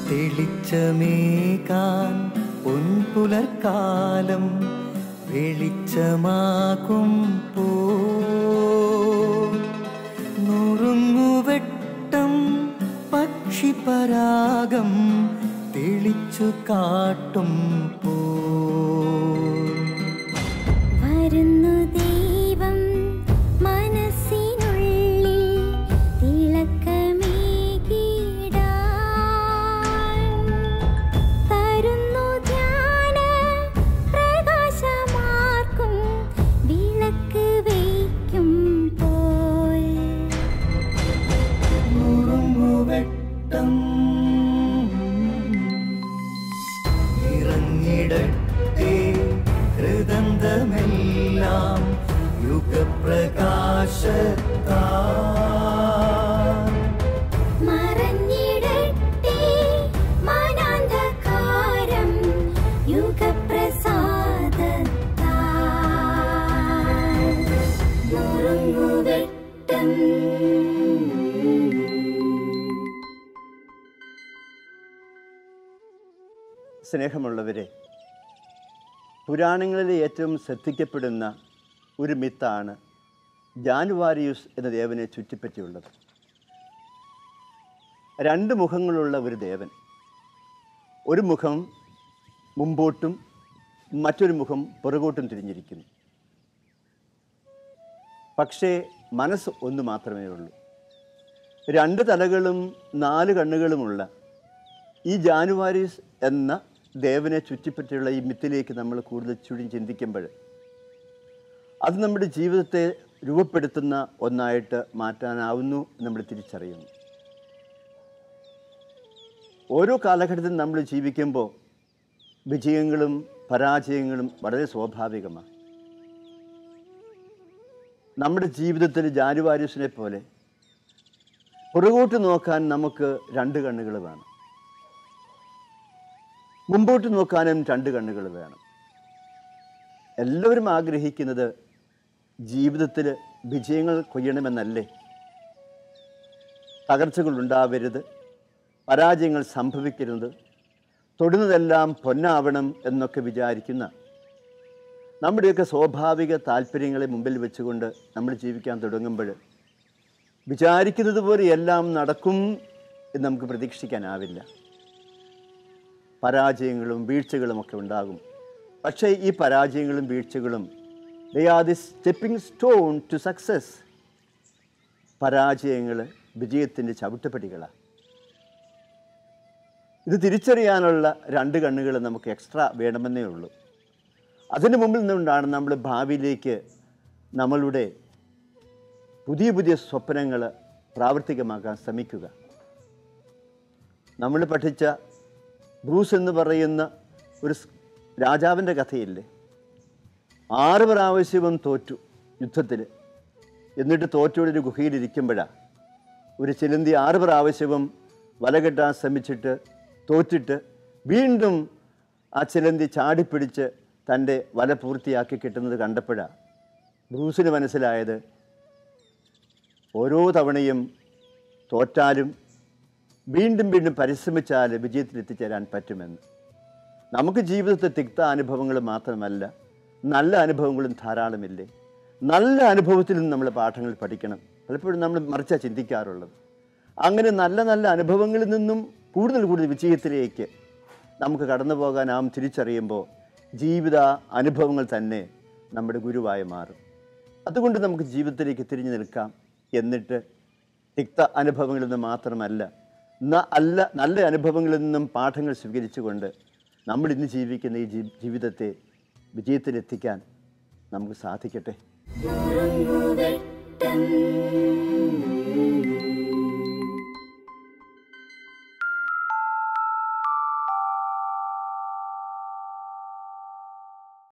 തെളിച്ചമേകാൻ പൊൻപുലർക്കാലം വെളിച്ചമാകും പോ നുറുങ്ങുവെട്ടം പക്ഷിപരാഗം തെളിച്ചു കാട്ടും പോ വരുന്നു ദൈവം മനസ്സിനുള്ളിൽ തിളക്കമേകിടാൻ തരുന്നു ധ്യാന പ്രകാശമാർക്കും വിളക്ക് വയ്ക്കും പോൽ നുറുങ്ങുവെട്ടം ഇറങ്ങിടട്ടെ ഹൃദന്തമെല്ലാം യുഗപ്രകാശത്താ മറഞ്ഞിടട്ടെ മനാന്ധകാരം യുഗപ്രസാദത്താൽ നുറുങ്ങുവെട്ടം സ്നേഹമുള്ളവരെ പുരാണങ്ങളിലെ ഏറ്റവും ശ്രദ്ധിക്കപ്പെടുന്ന ഒരു മിത്താണ് ജാനുവാരിയൂസ് എന്ന ദേവനെ ചുറ്റിപ്പറ്റിയുള്ളത് രണ്ട് മുഖങ്ങളുള്ള ഒരു ദേവൻ ഒരു മുഖം മുമ്പോട്ടും മറ്റൊരു മുഖം പുറകോട്ടും തിരിഞ്ഞിരിക്കുന്നു പക്ഷേ മനസ്സ് ഒന്ന് മാത്രമേ ഉള്ളൂ രണ്ട് തലകളും നാല് കണ്ണുകളുമുള്ള ഈ ജാനുവാരീസ് എന്ന ദേവനെ ചുറ്റിപ്പറ്റിയുള്ള ഈ മിത്തിലേക്ക് നമ്മൾ കൂടുതൽ ചുഴി ചിന്തിക്കുമ്പോൾ അത് നമ്മുടെ ജീവിതത്തെ രൂപപ്പെടുത്തുന്ന ഒന്നായിട്ട് മാറ്റാനാവുന്നു എന്ന് നമ്മൾ തിരിച്ചറിയുന്നു ഓരോ കാലഘട്ടത്തിൽ നമ്മൾ ജീവിക്കുമ്പോൾ വിജയങ്ങളും പരാജയങ്ങളും വളരെ സ്വാഭാവികമാണ് നമ്മുടെ ജീവിതത്തിൽ ജാനുവാരീസിനെ പോലെ പുറകോട്ട് നോക്കാൻ നമുക്ക് രണ്ട് കണ്ണുകൾ വേണം മുമ്പോട്ട് നോക്കാനും രണ്ട് കണ്ണുകൾ വേണം എല്ലാവരും ആഗ്രഹിക്കുന്നത് ജീവിതത്തിൽ വിജയങ്ങൾ കൊയ്യണമെന്നല്ലേ തകർച്ചകൾ ഉണ്ടാവരുത് പരാജയങ്ങൾ സംഭവിക്കരുത് തൊടുന്നതെല്ലാം പൊന്നാവണം എന്നൊക്കെ വിചാരിക്കുന്ന നമ്മുടെയൊക്കെ സ്വാഭാവിക താല്പര്യങ്ങളെ മുമ്പിൽ വെച്ചുകൊണ്ട് നമ്മൾ ജീവിക്കാൻ തുടങ്ങുമ്പോൾ വിചാരിക്കുന്നത് പോലെ എല്ലാം നടക്കും എന്ന് നമുക്ക് പ്രതീക്ഷിക്കാനാവില്ല പരാജയങ്ങളും വീഴ്ചകളും ഒക്കെ ഉണ്ടാകും പക്ഷേ ഈ പരാജയങ്ങളും വീഴ്ചകളും they are the stepping stone to success പരാജയങ്ങൾ വിജയത്തിൻ്റെ ചവിട്ടുപടികളാണ് ഇത് തിരിച്ചറിയാനുള്ള രണ്ട് കണ്ണുകൾ നമുക്ക് എക്സ്ട്രാ വേണമെന്നേ ഉള്ളൂ അതിന് മുമ്പിൽ നിന്നുകൊണ്ടാണ് നമ്മൾ ഭാവിയിലേക്ക് നമ്മളുടെ പുതിയ പുതിയ സ്വപ്നങ്ങൾ പ്രാവർത്തികമാക്കാൻ ശ്രമിക്കുക നമ്മൾ പഠിച്ച ബ്രൂസ് എന്ന് പറയുന്ന ഒരു സ് രാജാവിൻ്റെ കഥയില്ലേ ആറ് പ്രാവശ്യവും തോറ്റു യുദ്ധത്തിൽ എന്നിട്ട് തോറ്റോടൊരു ഗുഹയിലിരിക്കുമ്പോഴാണ് ഒരു ചിലന്തി ആറ് പ്രാവശ്യവും വല കെട്ടാൻ ശ്രമിച്ചിട്ട് തോറ്റിട്ട് വീണ്ടും ആ ചിലന്തി ചാടിപ്പിടിച്ച് തൻ്റെ വല പൂർത്തിയാക്കി കിട്ടുന്നത് കണ്ടപ്പോഴാണ് ബ്രൂസിന് മനസ്സിലായത് ഓരോ തവണയും തോറ്റാലും വീണ്ടും വീണ്ടും പരിശ്രമിച്ചാൽ വിജയത്തിൽ എത്തിച്ചേരാൻ പറ്റുമെന്ന് നമുക്ക് ജീവിതത്തിൽ തിക്ത അനുഭവങ്ങൾ മാത്രമല്ല നല്ല അനുഭവങ്ങളും ധാരാളമില്ലേ നല്ല അനുഭവത്തിൽ നിന്ന് നമ്മൾ പാഠങ്ങൾ പഠിക്കണം പലപ്പോഴും നമ്മൾ മറിച്ചാണ് ചിന്തിക്കാറുള്ളത് അങ്ങനെ നല്ല നല്ല അനുഭവങ്ങളിൽ നിന്നും കൂടുതൽ കൂടുതൽ വിജയത്തിലേക്ക് നമുക്ക് കടന്നു പോകാൻ നാം തിരിച്ചറിയുമ്പോൾ ജീവിത അനുഭവങ്ങൾ തന്നെ നമ്മുടെ ഗുരുവായി മാറും അതുകൊണ്ട് നമുക്ക് ജീവിതത്തിലേക്ക് തിരിഞ്ഞു നിൽക്കാം എന്നിട്ട് തിക്ത അനുഭവങ്ങളിൽ നിന്ന് മാത്രമല്ല ന- അല്ല നല്ല അനുഭവങ്ങളിൽ നിന്നും പാഠങ്ങൾ സ്വീകരിച്ചുകൊണ്ട് നമ്മൾ ഇന്ന് ജീവിക്കുന്ന ഈ ജീ- ജീവിതത്തെ വിജയത്തിലെത്തിക്കാൻ നമുക്ക് സാധിക്കട്ടെ നുറുങ്ങുവെട്ടം